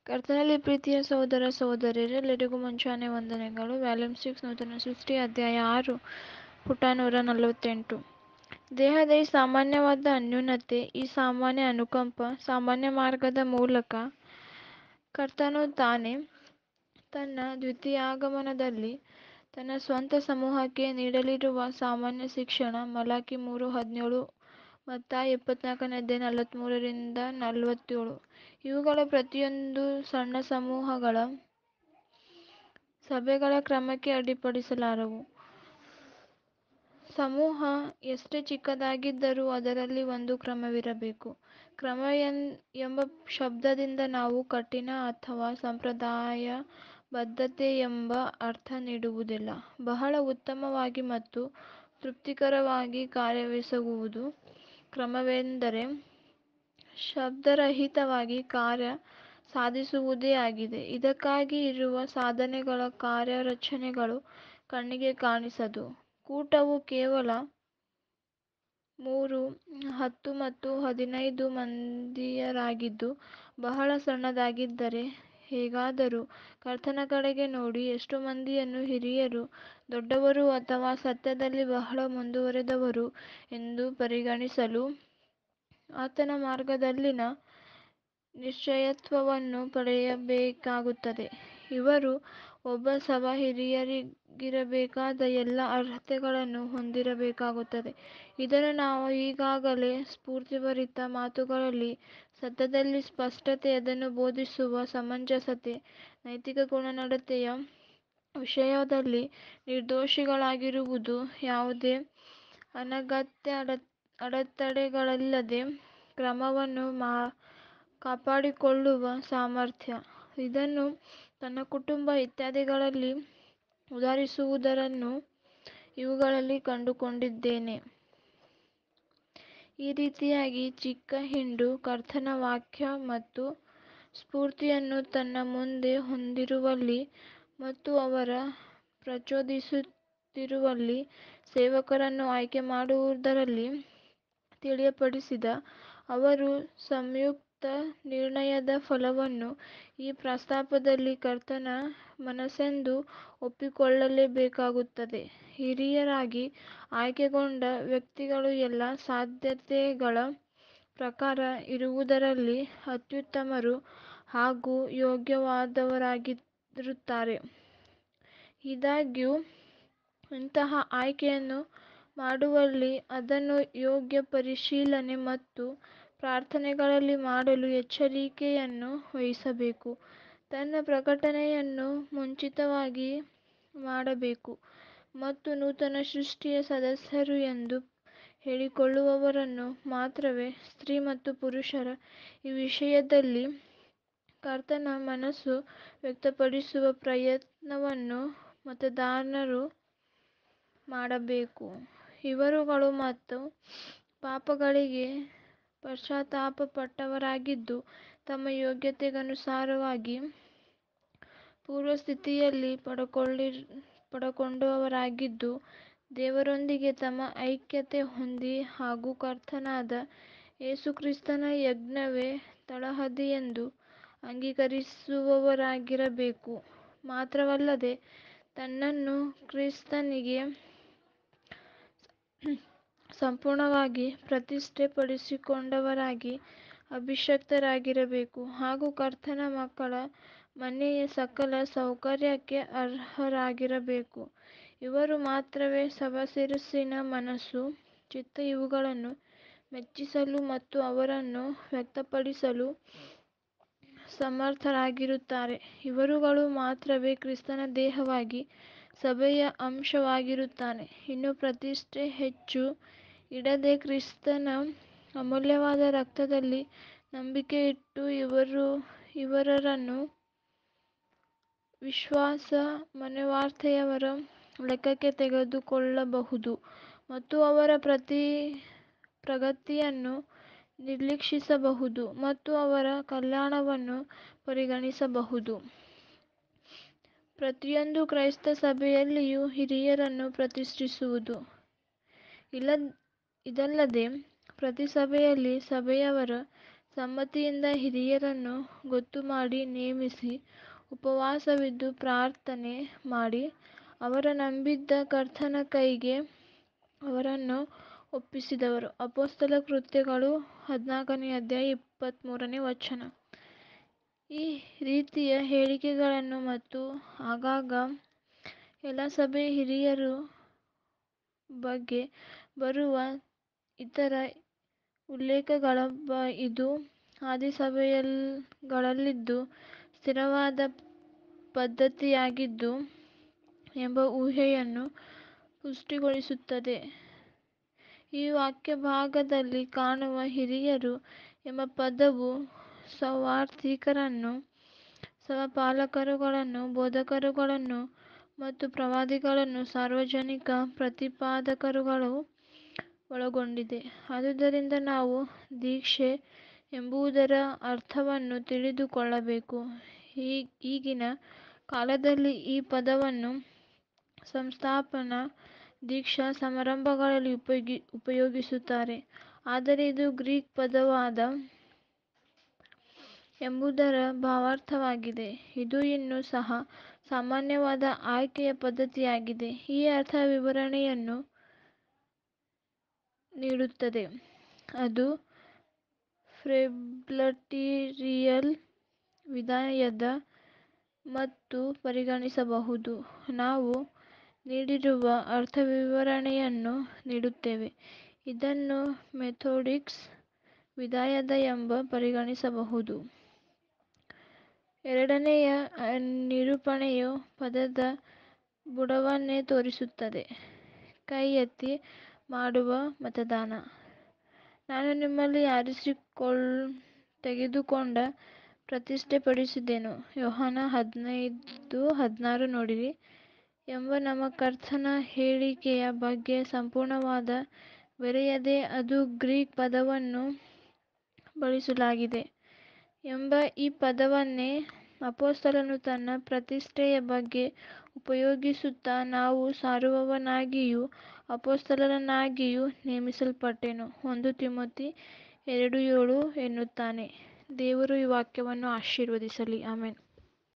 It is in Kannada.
ಕರ್ತನಲ್ಲಿ ಪ್ರೀತಿಯ ಸಹೋದರ ಸಹೋದರಿಯರೆಲ್ಲರಿಗೂ ಮುಂಚಾನೆ ವಂದನೆಗಳು ವ್ಯಾಲ್ಯೂಮ್ ಸಿಕ್ಸ್ ನೂತನ ಸೃಷ್ಟಿ ಅಧ್ಯಾಯ ಆರು ಪುಟ ನೂರ ನಲವತ್ತೆಂಟು ದೇಹದ ಈ ಸಾಮಾನ್ಯವಾದ ಅನ್ಯೂನತೆ ಈ ಸಾಮಾನ್ಯ ಅನುಕಂಪ ಸಾಮಾನ್ಯ ಮಾರ್ಗದ ಮೂಲಕ ಕರ್ತನು ತಾನೇ ತನ್ನ ದ್ವಿತೀಯಾಗಮನದಲ್ಲಿ ತನ್ನ ಸ್ವಂತ ಸಮೂಹಕ್ಕೆ ನೀಡಲಿರುವ ಸಾಮಾನ್ಯ ಶಿಕ್ಷಣ ಮಲಾಕಿ ಮೂರು ಹದಿನೇಳು ಮತ್ತಾಯ ಇಪ್ಪತ್ನಾಲ್ಕನೇ ಅಧ್ಯಾಯ ನಲವತ್ತ್ಮೂರರಿಂದ ನಲವತ್ತೇಳು ಇವುಗಳ ಪ್ರತಿಯೊಂದು ಸಣ್ಣ ಸಮೂಹಗಳ ಸಭೆಗಳ ಕ್ರಮಕ್ಕೆ ಅಡ್ಡಿಪಡಿಸಲಾರವು ಸಮೂಹ ಎಷ್ಟೇ ಚಿಕ್ಕದಾಗಿದ್ದರೂ ಅದರಲ್ಲಿ ಒಂದು ಕ್ರಮವಿರಬೇಕು ಕ್ರಮ ಎಂಬ ಶಬ್ದದಿಂದ ನಾವು ಕಠಿಣ ಅಥವಾ ಸಂಪ್ರದಾಯಬದ್ಧತೆ ಎಂಬ ಅರ್ಥ ನೀಡುವುದಿಲ್ಲ ಬಹಳ ಉತ್ತಮವಾಗಿ ಮತ್ತು ತೃಪ್ತಿಕರವಾಗಿ ಕಾರ್ಯವೆಸಗುವುದು ಕ್ರಮವೆಂದರೆ ಶಬ್ದರಹಿತವಾಗಿ ಕಾರ್ಯ ಸಾಧಿಸುವುದೇ ಆಗಿದೆ ಇದಕ್ಕಾಗಿ ಇರುವ ಸಾಧನೆಗಳ ಕಾರ್ಯರಚನೆಗಳು ಕಣ್ಣಿಗೆ ಕಾಣಿಸದು ಕೂಟವು ಕೇವಲ ಮೂರು ಹತ್ತು ಮತ್ತು ಹದಿನೈದು ಮಂದಿಯರಾಗಿದ್ದು ಬಹಳ ಸಣ್ಣದಾಗಿದ್ದರೆ ಹೇಗಾದರೂ ಕರ್ತನ ಕಡೆಗೆ ನೋಡಿ ಎಷ್ಟು ಮಂದಿಯನ್ನು ಹಿರಿಯರು ದೊಡ್ಡವರು ಅಥವಾ ಸತ್ಯದಲ್ಲಿ ಬಹಳ ಮುಂದುವರೆದವರು ಎಂದು ಪರಿಗಣಿಸಲು ಆತನ ಮಾರ್ಗದಲ್ಲಿನ ನಿಶ್ಚಯತ್ವವನ್ನು ಪಡೆಯಬೇಕಾಗುತ್ತದೆ ಇವರು ಒಬ್ಬ ಸಭಾ ಹಿರಿಯರಿಗಿರಬೇಕಾದ ಎಲ್ಲ ಅರ್ಹತೆಗಳನ್ನು ಹೊಂದಿರಬೇಕಾಗುತ್ತದೆ ಇದನ್ನು ನಾವು ಈಗಾಗಲೇ ಸ್ಫೂರ್ತಿಭರಿತ ಮಾತುಗಳಲ್ಲಿ ಸತ್ಯದಲ್ಲಿ ಸ್ಪಷ್ಟತೆ ಅದನ್ನು ಬೋಧಿಸುವ ಸಮಂಜಸತೆ ನೈತಿಕ ಗುಣನಡತೆಯ ವಿಷಯದಲ್ಲಿ ನಿರ್ದೋಷಿಗಳಾಗಿರುವುದು ಯಾವುದೇ ಅನಗತ್ಯ ಅಡೆತಡೆಗಳಿಲ್ಲದೆ ಕ್ರಮವನ್ನು ಕಾಪಾಡಿಕೊಳ್ಳುವ ಸಾಮರ್ಥ್ಯ ಇದನ್ನು ತನ್ನ ಕುಟುಂಬ ಇತ್ಯಾದಿಗಳಲ್ಲಿ ಉದಾಹರಿಸುವುದನ್ನು ಇವುಗಳಲ್ಲಿ ಕಂಡುಕೊಂಡಿದ್ದೇನೆ ಈ ರೀತಿಯಾಗಿ ಚಿಕ್ಕ ಹಿಂಡು ಕರ್ತನ ವಾಕ್ಯ ಮತ್ತು ಸ್ಫೂರ್ತಿಯನ್ನು ತನ್ನ ಮುಂದೆ ಹೊಂದಿರುವಲ್ಲಿ ಮತ್ತು ಅವರು ಪ್ರಚೋದಿಸುತ್ತಿರುವಲ್ಲಿ ಸೇವಕರನ್ನು ಆಯ್ಕೆ ಮಾಡುವುದರಲ್ಲಿ ತಿಳಿಯಪಡಿಸಿದ ಅವರ ಸಂಯುಕ್ತ ನಿರ್ಣಯದ ಫಲವನ್ನು ಈ ಪ್ರಸ್ತಾಪದಲ್ಲಿ ಕರ್ತನ ಮನಸ್ಸೆಂದು ಒಪ್ಪಿಕೊಳ್ಳಲೇಬೇಕಾಗುತ್ತದೆ ಹಿರಿಯರಾಗಿ ಆಯ್ಕೆಗೊಂಡ ವ್ಯಕ್ತಿಗಳು ಎಲ್ಲ ಸಾಧ್ಯತೆಗಳ ಪ್ರಕಾರ ಇರುವುದರಲ್ಲಿ ಅತ್ಯುತ್ತಮರು ಹಾಗೂ ಯೋಗ್ಯವಾದವರಾಗಿರುತ್ತಾರೆ ಆದಾಗ್ಯೂ ಇಂತಹ ಆಯ್ಕೆಯನ್ನು ಮಾಡುವಲ್ಲಿ ಅದನ್ನು ಯೋಗ್ಯ ಪರಿಶೀಲನೆ ಮತ್ತು ಪ್ರಾರ್ಥನೆಗಳಲ್ಲಿ ಮಾಡಲು ಎಚ್ಚರಿಕೆಯನ್ನು ವಹಿಸಬೇಕು ತನ್ನ ಪ್ರಕಟಣೆಯನ್ನು ಮುಂಚಿತವಾಗಿ ಮಾಡಬೇಕು ಮತ್ತು ನೂತನ ಸೃಷ್ಟಿಯ ಸದಸ್ಯರು ಎಂದು ಹೇಳಿಕೊಳ್ಳುವವರನ್ನು ಮಾತ್ರವೇ ಸ್ತ್ರೀ ಮತ್ತು ಪುರುಷರ ಈ ವಿಷಯದಲ್ಲಿ ಕರ್ತನ ಮನಸ್ಸು ವ್ಯಕ್ತಪಡಿಸುವ ಪ್ರಯತ್ನವನ್ನು ಮತದಾರರು ಮಾಡಬೇಕು ಇವರುಗಳು ತಮ್ಮ ಪಾಪಗಳಿಗೆ ಪಶ್ಚಾತ್ತಾಪಪಟ್ಟವರಾಗಿದ್ದು ತಮ್ಮ ಯೋಗ್ಯತೆಗನುಸಾರವಾಗಿ ಪೂರ್ವಸ್ಥಿತಿಯಲ್ಲಿ ಪಡಕೊಂಡವರಾಗಿದ್ದು ದೇವರೊಂದಿಗೆ ತಮ್ಮ ಐಕ್ಯತೆ ಹೊಂದಿ ಹಾಗೂ ಕರ್ತನಾದ ಯೇಸುಕ್ರಿಸ್ತನ ಯಜ್ಞವೇ ತಳಹದಿಯೆಂದು ಅಂಗೀಕರಿಸುವವರಾಗಿರಬೇಕು ಮಾತ್ರವಲ್ಲದೆ ತನ್ನನ್ನು ಕ್ರಿಸ್ತನಿಗೆ ಸಂಪೂರ್ಣವಾಗಿ ಪ್ರತಿಷ್ಠೆಪಡಿಸಿಕೊಂಡವರಾಗಿ ಅಭಿಷಿಕ್ತರಾಗಿರಬೇಕು ಹಾಗೂ ಕರ್ತನ ಮಕ್ಕಳ ಮನೆಯ ಸಕಲ ಸೌಕರ್ಯಕ್ಕೆ ಅರ್ಹರಾಗಿರಬೇಕು ಇವರು ಮಾತ್ರವೇ ಸಭಾಶಿರಸ್ಸಿನ ಮನಸ್ಸು ಚಿತ್ತ ಇವುಗಳನ್ನು ಮೆಚ್ಚಿಸಲು ಮತ್ತು ಅವರನ್ನು ವ್ಯಕ್ತಪಡಿಸಲು ಸಮರ್ಥರಾಗಿರುತ್ತಾರೆ ಇವರುಗಳು ಮಾತ್ರವೇ ಕ್ರಿಸ್ತನ ದೇಹವಾಗಿ ಸಭೆಯ ಅಂಶವಾಗಿರುತ್ತಾರೆ ಇನ್ನು ಪ್ರತಿಷ್ಠೆ ಹೆಚ್ಚು ಇಡದೆ ಕ್ರಿಸ್ತನ ಅಮೂಲ್ಯವಾದ ರಕ್ತದಲ್ಲಿ ನಂಬಿಕೆಯಿಟ್ಟು ಇವರನ್ನು ವಿಶ್ವಾಸ ಮನೆವಾರ್ತೆಯವರ ಲೆಕ್ಕಕ್ಕೆ ತೆಗೆದುಕೊಳ್ಳಬಹುದು ಮತ್ತು ಅವರ ಪ್ರಗತಿಯನ್ನು ನಿರೀಕ್ಷಿಸಬಹುದು ಮತ್ತು ಅವರ ಕಲ್ಯಾಣವನ್ನು ಪರಿಗಣಿಸಬಹುದು ಪ್ರತಿಯೊಂದು ಕ್ರೈಸ್ತ ಸಭೆಯಲ್ಲಿಯೂ ಹಿರಿಯರನ್ನು ಪ್ರತಿಷ್ಠಿಸುವುದು ಇದಲ್ಲದೆ ಪ್ರತಿ ಸಭೆಯಲ್ಲಿ ಸಭೆಯವರ ಸಮ್ಮತಿಯಿಂದ ಹಿರಿಯರನ್ನು ಗೊತ್ತುಮಾಡಿ ನೇಮಿಸಿ ಉಪವಾಸವಿದ್ದು ಪ್ರಾರ್ಥನೆ ಮಾಡಿ ಅವರು ನಂಬಿದ್ದ ಕರ್ತನ ಕೈಗೆ ಅವರನ್ನು ಒಪ್ಪಿಸಿದವರು ಅಪೊಸ್ತಲ ಕೃತ್ಯಗಳು ಹದಿನಾಲ್ಕನೇ ಅಧ್ಯಾಯ ಇಪ್ಪತ್ತ್ಮೂರನೇ ವಚನ ಈ ರೀತಿಯ ಹೇಳಿಕೆಗಳನ್ನು ಮತ್ತು ಆಗಾಗ ಎಲ್ಲ ಸಭೆಯ ಹಿರಿಯರ ಬಗ್ಗೆ ಬರುವ ಇತರ ಉಲ್ಲೇಖಗಳ ಇದು ಆದಿಸಭೆಗಳಲ್ಲಿದ್ದು ಸ್ಥಿರವಾದ ಪದ್ಧತಿಯಾಗಿತ್ತು ಎಂಬ ಊಹೆಯನ್ನು ಪುಷ್ಟಿಗೊಳಿಸುತ್ತದೆ ಈ ವಾಕ್ಯಭಾಗದಲ್ಲಿ ಕಾಣುವ ಹಿರಿಯರು ಎಂಬ ಪದವು ಸುವಾರ್ತಿಕರನ್ನು ಸಭಾಪಾಲಕರುಗಳನ್ನು ಬೋಧಕರುಗಳನ್ನು ಮತ್ತು ಪ್ರವಾದಿಗಳನ್ನು ಸಾರ್ವಜನಿಕ ಪ್ರತಿಪಾದಕರುಗಳನ್ನು ಒಳಗೊಂಡಿದೆ ಆದುದರಿಂದ ನಾವು ದೀಕ್ಷೆ ಎಂಬುದರ ಅರ್ಥವನ್ನು ತಿಳಿದುಕೊಳ್ಳಬೇಕು ಈಗಿನ ಕಾಲದಲ್ಲಿ ಈ ಪದವನ್ನು ಸಂಸ್ಥಾಪನಾ ದೀಕ್ಷಾ ಸಮಾರಂಭಗಳಲ್ಲಿ ಉಪಯೋಗಿಸುತ್ತಾರೆ ಆದರೆ ಇದು ಗ್ರೀಕ್ ಪದವಾದ ಎಂಬುದರ ಭಾವಾರ್ಥವಾಗಿದೆ ಇದು ಇನ್ನೂ ಸಹ ಸಾಮಾನ್ಯವಾದ ಆಯ್ಕೆಯ ಪದ್ಧತಿಯಾಗಿದೆ ಈ ಅರ್ಥ ವಿವರಣೆಯನ್ನು ನೀಡುತ್ತದೆ ಅದು ಪ್ರೆಸ್ಬಿಟೀರಿಯನ್ ವಿಧಾಯಕ ಎಂದು ಪರಿಗಣಿಸಬಹುದು ನಾವು ನೀಡಿರುವ ಅರ್ಥವಿವರಣೆಯನ್ನು ನೀಡುತ್ತೇವೆ ಇದನ್ನು ಮೆಥೋಡಿಸ್ಟ್ ವಿಧಾಯಕ ಎಂದು ಪರಿಗಣಿಸಬಹುದು ಎರಡನೆಯ ನಿರೂಪಣೆಯು ಪದದ ಬುಡವನ್ನೇ ತೋರಿಸುತ್ತದೆ ಕೈ ಎತ್ತಿ ಮಾಡುವ ಮತದಾನ ನಾನು ನಿಮ್ಮಲ್ಲಿ ಆರಿಸಿ ತೆಗೆದುಕೊಂಡು ಪ್ರತಿಷ್ಠೆಪಡಿಸಿದೆನು ಯೋಹಾನ ಹದಿನೈದು ಹದಿನಾರು ನೋಡಿರಿ ಎಂಬ ನಮ್ಮ ಕರ್ತನ ಹೇಳಿಕೆಯ ಬಗ್ಗೆ ಸಂಪೂರ್ಣವಾಗಿ ಬರೆಯದೆ ಅದು ಗ್ರೀಕ್ ಪದವನ್ನು ಬಳಸಲಾಗಿದೆ ಎಂಬ ಈ ಪದವನ್ನೇ ಅಪೊಸ್ತಲನು ತನ್ನ ಪ್ರತಿಷ್ಠೆಯ ಬಗ್ಗೆ ಉಪಯೋಗಿಸುತ್ತಾ ನಾನು ಸಾರುವವನಾಗಿಯೂ ಅಪೊಸ್ತಲನಾಗಿಯೂ ನೇಮಿಸಲ್ಪಟ್ಟೆನು ಒಂದು ತಿಮೋಥಿ ಎರಡು ಏಳು ಎನ್ನುತ್ತಾನೆ ದೇವರು ಈ ವಾಕ್ಯವನ್ನು ಆಶೀರ್ವದಿಸಲಿ ಆಮೆನ್